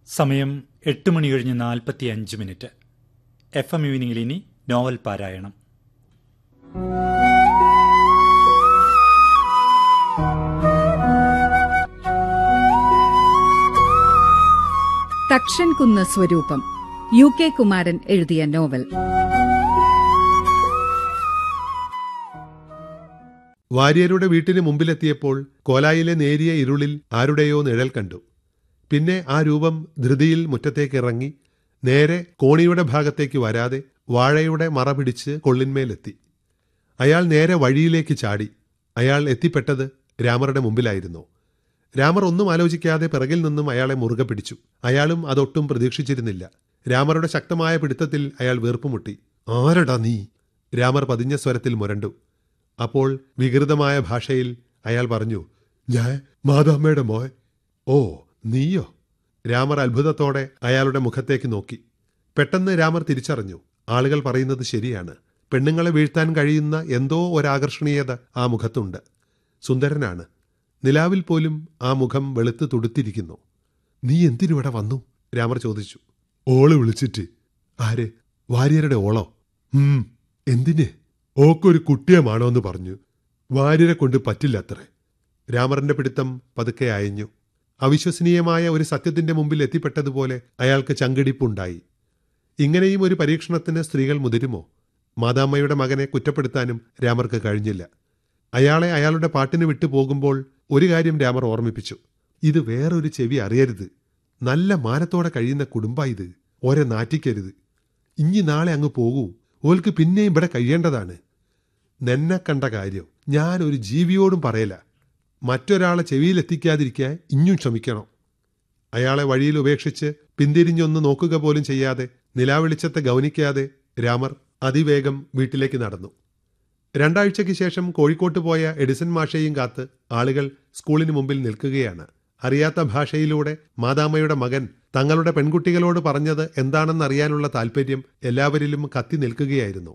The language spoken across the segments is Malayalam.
സമയം എട്ട് മണി കഴിഞ്ഞ് നാൽപ്പത്തി അഞ്ച് മിനിറ്റ് എഫ് എം ഈവനിങ്ങിൽ ഇനി നോവൽ പാരായണം തക്ഷൻ കുന്ന് സ്വരൂപം യു കെ കുമാരൻ എഴുതിയ നോവൽ വാര്യരുടെ വീട്ടിന് മുമ്പിലെത്തിയപ്പോൾ കോലായിലെ നേരിയ ഇരുളിൽ ആരുടെയോ നിഴൽ കണ്ടു പിന്നെ ആ രൂപം ധൃതിയിൽ മുറ്റത്തേക്കിറങ്ങി നേരെ കോണിയുടെ ഭാഗത്തേക്ക് വരാതെ വാഴയുടെ മറ പിടിച്ച് കൊള്ളിന്മേലെത്തി അയാൾ നേരെ വഴിയിലേക്ക് ചാടി അയാൾ എത്തിപ്പെട്ടത് രാമറുടെ മുമ്പിലായിരുന്നു രാമർ ഒന്നും ആലോചിക്കാതെ പിറകിൽ നിന്നും അയാളെ മുറുകെ പിടിച്ചു അയാളും അതൊട്ടും പ്രതീക്ഷിച്ചിരുന്നില്ല രാമറുടെ ശക്തമായ പിടുത്തത്തിൽ അയാൾ വീർപ്പുമുട്ടി ആരടാ നീ രാമർ പതിഞ്ഞ സ്വരത്തിൽ മുരണ്ടു അപ്പോൾ വികൃതമായ ഭാഷയിൽ അയാൾ പറഞ്ഞു ഞാൻ മാതാമ്മയുടെ മോൻ ഓ നീയോ രാമർ അത്ഭുതത്തോടെ അയാളുടെ മുഖത്തേക്ക് നോക്കി പെട്ടെന്ന് രാമർ തിരിച്ചറിഞ്ഞു ആളുകൾ പറയുന്നത് ശരിയാണ് പെണ്ണുങ്ങളെ വീഴ്ത്താൻ കഴിയുന്ന എന്തോ ഒരാകർഷണീയത ആ മുഖത്തുണ്ട് സുന്ദരനാണ് നിലാവിൽ പോലും ആ മുഖം വെളുത്ത് തുടുത്തിരിക്കുന്നു നീ എന്തിനിവിടെ വന്നു രാമർ ചോദിച്ചു ഓള് വിളിച്ചിട്ട് ആര് വാര്യരുടെ ഓളോ ഉം എന്തിന് ഓക്കൊരു കുട്ടിയമാണോ എന്ന് പറഞ്ഞു വാര്യരെ കൊണ്ട് പറ്റില്ല അത്രേ രാമറിന്റെ പിടുത്തം പതുക്കെ അയഞ്ഞു അവിശ്വസനീയമായ ഒരു സത്യത്തിന്റെ മുമ്പിൽ എത്തിപ്പെട്ടതുപോലെ അയാൾക്ക് ചങ്കിടിപ്പുണ്ടായി ഇങ്ങനെയും ഒരു പരീക്ഷണത്തിന് സ്ത്രീകൾ മുതിരുമോ മാതാമ്മയുടെ മകനെ കുറ്റപ്പെടുത്താനും രാമർക്ക് കഴിഞ്ഞില്ല അയാളെ അയാളുടെ പാട്ടിന് വിട്ടു പോകുമ്പോൾ ഒരു കാര്യം രാമർ ഓർമ്മിപ്പിച്ചു ഇത് വേറൊരു ചെവി അറിയരുത് നല്ല മാനത്തോടെ കഴിയുന്ന കുടുംബ ഇത് ഓരെ നാറ്റിക്കരുത് ഇനി നാളെ അങ്ങ് പോകൂ ഓൽക്ക് പിന്നെയും ഇവിടെ കഴിയേണ്ടതാണ് നിന്നെ കണ്ട കാര്യം ഞാൻ ഒരു ജീവിയോടും പറയല മറ്റൊരാളെ ചെവിയിലെത്തിക്കാതിരിക്കാൻ ഇഞ്ഞും ശ്രമിക്കണം അയാളെ വഴിയിൽ ഉപേക്ഷിച്ച് പിന്തിരിഞ്ഞൊന്ന് നോക്കുക പോലും ചെയ്യാതെ നിലാവെളിച്ചത്തെ ഗൗനിക്കാതെ രാമർ അതിവേഗം വീട്ടിലേക്ക് നടന്നു രണ്ടാഴ്ചയ്ക്ക് ശേഷം കോഴിക്കോട്ട് പോയ എഡിസൺ മാഷയെയും കാത്ത് ആളുകൾ സ്കൂളിന് മുമ്പിൽ നിൽക്കുകയാണ് അറിയാത്ത ഭാഷയിലൂടെ മാതാമ്മയുടെ മകൻ തങ്ങളുടെ പെൺകുട്ടികളോട് പറഞ്ഞത് എന്താണെന്നറിയാനുള്ള താല്പര്യം എല്ലാവരിലും കത്തി നിൽക്കുകയായിരുന്നു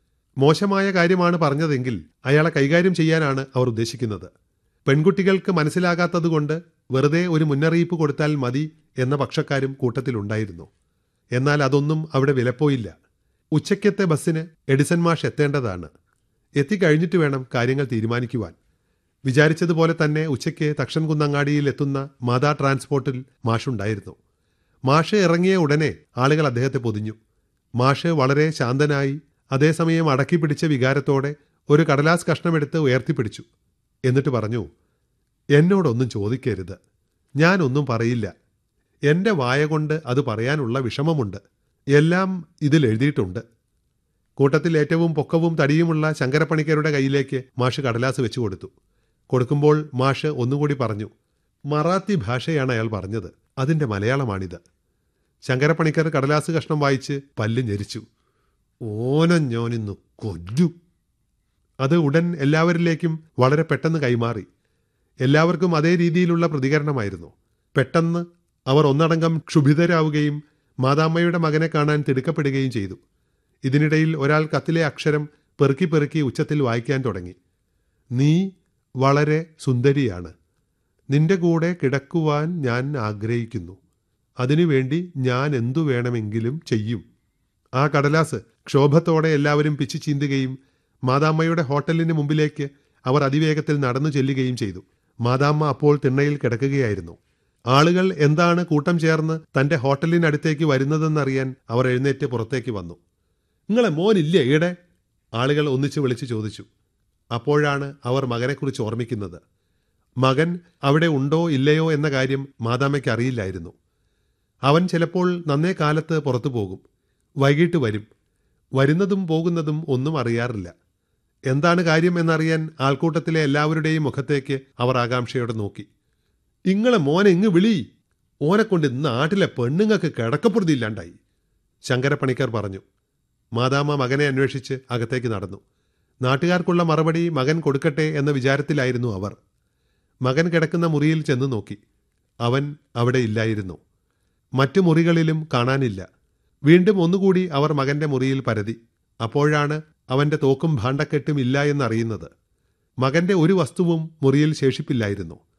മോശമായ കാര്യമാണ് പറഞ്ഞതെങ്കിൽ അയാളെ കൈകാര്യം ചെയ്യാനാണ് അവർ ഉദ്ദേശിക്കുന്നത് പെൺകുട്ടികൾക്ക് മനസ്സിലാകാത്തതുകൊണ്ട് വെറുതെ ഒരു മുന്നറിയിപ്പ് കൊടുത്താൽ മതി എന്ന പക്ഷക്കാരും കൂട്ടത്തിലുണ്ടായിരുന്നു എന്നാൽ അതൊന്നും അവിടെ വിലപ്പോയില്ല ഉച്ചയ്ക്കത്തെ ബസ്സിന് എഡിസൺ മാഷ് എത്തേണ്ടതാണ് എത്തിക്കഴിഞ്ഞിട്ട് വേണം കാര്യങ്ങൾ തീരുമാനിക്കുവാൻ വിചാരിച്ചതുപോലെ തന്നെ ഉച്ചയ്ക്ക് തക്ഷൻ കുന്നങ്ങാടിയിൽ എത്തുന്ന മാതാ ട്രാൻസ്പോർട്ടിൽ മാഷുണ്ടായിരുന്നു മാഷ് ഇറങ്ങിയ ഉടനെ ആളുകൾ അദ്ദേഹത്തെ പൊതിഞ്ഞു മാഷ് വളരെ ശാന്തനായി അതേസമയം അടക്കി പിടിച്ച വികാരത്തോടെ ഒരു കടലാസ് കഷ്ണമെടുത്ത് ഉയർത്തിപ്പിടിച്ചു എന്നിട്ട് പറഞ്ഞു എന്നോടൊന്നും ചോദിക്കരുത് ഞാനൊന്നും പറയില്ല എന്റെ വായ കൊണ്ട് അത് പറയാനുള്ള വിഷമമുണ്ട് എല്ലാം ഇതിൽ എഴുതിയിട്ടുണ്ട് കൂട്ടത്തിൽ ഏറ്റവും പൊക്കവും തടിയുമുള്ള ശങ്കരപ്പണിക്കരുടെ കയ്യിലേക്ക് മാഷ് കടലാസ് വെച്ചു കൊടുത്തു കൊടുക്കുമ്പോൾ മാഷ് ഒന്നുകൂടി പറഞ്ഞു മറാത്തി ഭാഷയാണ് അയാൾ പറഞ്ഞത് അതിന്റെ മലയാളമാണിത് ശങ്കരപ്പണിക്കർ കടലാസ് കഷ്ണം വായിച്ച് പല്ല് ഞെരിച്ചു ഓനഞ്ഞോനിന്നു കൊല്ലു അത് ഉടൻ എല്ലാവരിലേക്കും വളരെ പെട്ടെന്ന് കൈമാറി എല്ലാവർക്കും അതേ രീതിയിലുള്ള പ്രതികരണമായിരുന്നു പെട്ടെന്ന് അവർ ഒന്നടങ്കം ക്ഷുഭിതരാവുകയും മാതാമ്മയുടെ മകനെ കാണാൻ തിടുക്കപ്പെടുകയും ചെയ്തു ഇതിനിടയിൽ ഒരാൾ കത്തിലെ അക്ഷരം പെറുക്കി പെറുക്കി ഉച്ചത്തിൽ വായിക്കാൻ തുടങ്ങി നീ വളരെ സുന്ദരിയാണ് നിന്റെ കൂടെ കിടക്കുവാൻ ഞാൻ ആഗ്രഹിക്കുന്നു അതിനുവേണ്ടി ഞാൻ എന്തു വേണമെങ്കിലും ചെയ്യും ആ കടലാസ് ക്ഷോഭത്തോടെ എല്ലാവരും പിച്ചു ചീന്തുകയും മാതാമ്മയുടെ ഹോട്ടലിന് മുമ്പിലേക്ക് അവർ അതിവേഗത്തിൽ നടന്നു ചെല്ലുകയും ചെയ്തു മാതാമ്മ അപ്പോൾ തിണ്ണയിൽ കിടക്കുകയായിരുന്നു ആളുകൾ എന്താണ് കൂട്ടം ചേർന്ന് തന്റെ ഹോട്ടലിനടുത്തേക്ക് വരുന്നതെന്നറിയാൻ അവർ എഴുന്നേറ്റ് പുറത്തേക്ക് വന്നു നിങ്ങളെ മോനില്ലേ ഈടെ ആളുകൾ ഒന്നിച്ചു വിളിച്ചു ചോദിച്ചു അപ്പോഴാണ് അവർ മകനെക്കുറിച്ച് ഓർമ്മിക്കുന്നത് മകൻ അവിടെ ഉണ്ടോ ഇല്ലയോ എന്ന കാര്യം മാതാമ്മയ്ക്ക് അറിയില്ലായിരുന്നു അവൻ ചിലപ്പോൾ നന്നേ കാലത്ത് പുറത്തു പോകും വൈകിട്ട് വരും വരുന്നതും പോകുന്നതും ഒന്നും അറിയാറില്ല എന്താണ് കാര്യം എന്നറിയാൻ ആൾക്കൂട്ടത്തിലെ എല്ലാവരുടെയും മുഖത്തേക്ക് അവർ ആകാംക്ഷയോടെ നോക്കി ഇങ്ങളെ മോനെ ഇങ്ങ് വിളി ഓനെ കൊണ്ട് നാട്ടിലെ പെണ്ണുങ്ങൾക്ക് കിടക്കപ്പുറതി ഇല്ലാണ്ടായി ശങ്കരപ്പണിക്കർ പറഞ്ഞു മാതാമ്മ മകനെ അന്വേഷിച്ച് അകത്തേക്ക് നടന്നു നാട്ടുകാർക്കുള്ള മറുപടി മകൻ കൊടുക്കട്ടെ എന്ന വിചാരത്തിലായിരുന്നു അവർ മകൻ കിടക്കുന്ന മുറിയിൽ ചെന്ന് നോക്കി അവൻ അവിടെ ഇല്ലായിരുന്നു മറ്റു മുറികളിലും കാണാനില്ല വീണ്ടും ഒന്നുകൂടി അവർ മകന്റെ മുറിയിൽ പരതി അപ്പോഴാണ് അവന്റെ തോക്കും ഭാണ്ഡക്കെട്ടും ഇല്ല എന്നറിയുന്നത് മകന്റെ ഒരു വസ്തുവും മുറിയിൽ ശേഷിപ്പില്ലായിരുന്നു